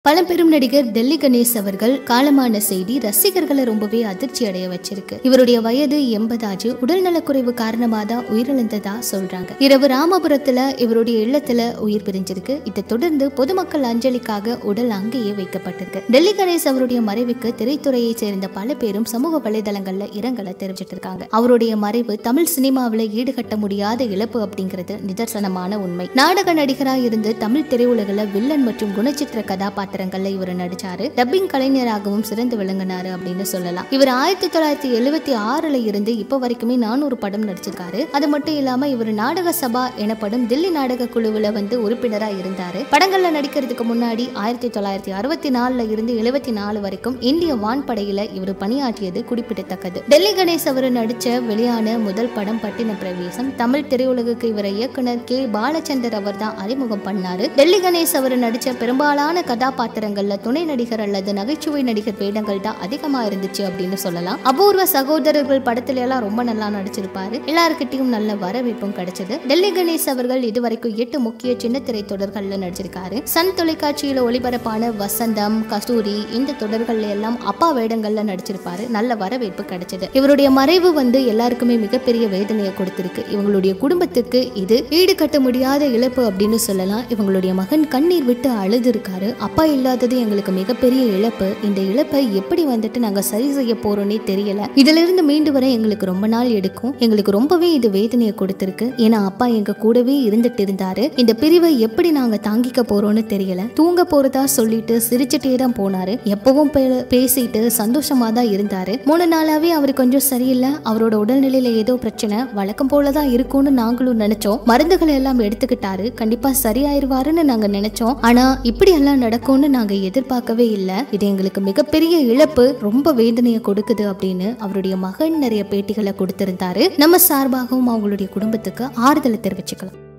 பழம்பெரும் நடிகர் டெல்லி கணேஷ் அவர்கள் காலமான செய்தி ரசிகர்களை ரொம்பவே அதிர்ச்சி அடைய வச்சிருக்கு இவருடைய வயது எண்பதாச்சு உடல்நலக்குறைவு காரணமா தான் உயிரிழந்ததா சொல்றாங்க இரவு ராமபுரத்துல இவருடைய இல்லத்துல உயிர் பிரிஞ்சிருக்கு இதை தொடர்ந்து பொதுமக்கள் அஞ்சலிக்காக உடல் அங்கேயே வைக்கப்பட்டிருக்கு டெல்லி கணேஷ் அவருடைய மறைவுக்கு திரைத்துறையை சேர்ந்த பல பேரும் சமூக வலைதளங்கள்ல இரங்கலை தெரிவிச்சிட்டு இருக்காங்க அவருடைய மறைவு தமிழ் சினிமாவில் ஈடுகட்ட முடியாத இழப்பு அப்படிங்கிறது நிதர்சனமான உண்மை நாடக நடிகரா இருந்து தமிழ் திரையுலகில் வில்லன் மற்றும் குணச்சித்திர கதாபாத்திரங்கள்ல இவர் நடிச்சாரு டப்பிங் கலைஞராகவும் சிறந்து விளங்கினாரு அப்படின்னு சொல்லலாம் இவர் ஆயிரத்தி தொள்ளாயிரத்தி எழுபத்தி ஆறுல இருந்து இப்ப வரைக்குமே நானூறு படம் நடிச்சிருக்காரு அது மட்டும் இல்லாம இவர் நாடக சபா எனப்படும் தில்லி நாடக குழுவுல வந்து உறுப்பினரா இருந்தாரு படங்கள்ல நடிக்கிறதுக்கு முன்னாடி ஆயிரத்தி தொள்ளாயிரத்தி அறுபத்தி நாலுல இருந்து எழுபத்தி நாலு வரைக்கும் இந்திய வான்படையில இவர் பணியாற்றியது குறிப்பிடத்தக்கது டெல்லி கணேஷ் அவர் நடிச்ச வெளியான முதல் படம் பட்டின பிரவேசம் தமிழ் திரையுலகுக்கு இவரை இயக்குனர் கே பாலச்சந்தர் அவர் தான் அறிமுகம் பண்ணாரு டெல்லி கணேஷ் அவர் நடிச்ச பெரும்பாலான கதாபாத்திரங்கள்ல துணை நடிகர் அல்லது நகைச்சுவை நடிகர் வேடங்கள் தான் அதிகமா இருந்துச்சு அப்படின்னு சொல்லலாம் அபூர்வ சகோதரர்கள் படத்துல எல்லாம் ரொம்ப நல்லா நடிச்சிருப்பாரு எல்லாருக்கிட்டையும் நல்ல வரவேற்பும் கிடைச்சது டெல்லி கணேஷ் அவர்கள் இதுவரைக்கும் எட்டு முக்கிய சின்ன திரை தொடர்கள்ல நடிச்சிருக்காரு சன் தொலைக்காட்சியில ஒளிபரப்பான வசந்தம் கஸ்தூரி இந்த தொடர்கள்ல எல்லாம் அப்பா வேடங்கள்ல நடிச்சிருப்பாரு நல்ல வரவேற்பு கிடைச்சது இவருடைய மறைவு வந்து எல்லாருக்குமே மிகப்பெரிய வேதனையை கொடுத்திருக்கு இவங்களுடைய குடும்பத்துக்கு இது ஈடுகட்ட முடியாத இழப்பு அப்படின்னு சொல்லலாம் இவங்களுடைய மகன் கண்ணீர் விட்டு அழுது இருக்காரு அப்பா இல்லாதது எங்களுக்கு மிகப்பெரிய இழப்பு இந்த இழப்பை எப்படி வந்துட்டு நாங்க சரி செய்ய போறோம்னே தெரியல இதுல இருந்து மீண்டு வர எங்களுக்கு ரொம்ப நாள் எடுக்கும் எங்களுக்கு ரொம்பவே இது வேதனையை கொடுத்திருக்கு ஏன்னா அப்பா எங்க கூடவே இருந்துட்டு இருந்தாரு இந்த பிரிவை எப்படி நாங்க தாங்கிக்க போறோம்னு தெரியல தூங்க போறதா சொல்லிட்டு சிரிச்சுட்டே தான் போனாரு எப்பவும் பே- பேசிட்டு சந்தோஷமா தான் இருந்தாரு மூணு நாளாவே அவர் கொஞ்சம் சரியில்லை அவரோட உடல்நிலையில ஏதோ பிரச்சனை வழக்கம் போலதான் இருக்கும்னு நாங்களும் நினைச்சோம் மருந்துகளை எல்லாம் எடுத்துக்கிட்டாரு கண்டிப்பா சரியாயிருவாருன்னு நாங்க நினைச்சோம் ஆனா இப்படி எல்லாம் நடக்கும்னு நாங்க எதிர்பார்க்கவே இல்லை இது எங்களுக்கு மிகப்பெரிய இழப்பு ரொம்ப வேதனையை கொடுக்குது அப்படின்னு அவருடைய மகன் நிறைய பேட்டிகளை கொடுத்திருந்தாரு நம்ம சார்பாகவும் அவங்களுடைய குடும்பத்துக்கு ஆறுதலை தெரிவிச்சுக்கலாம்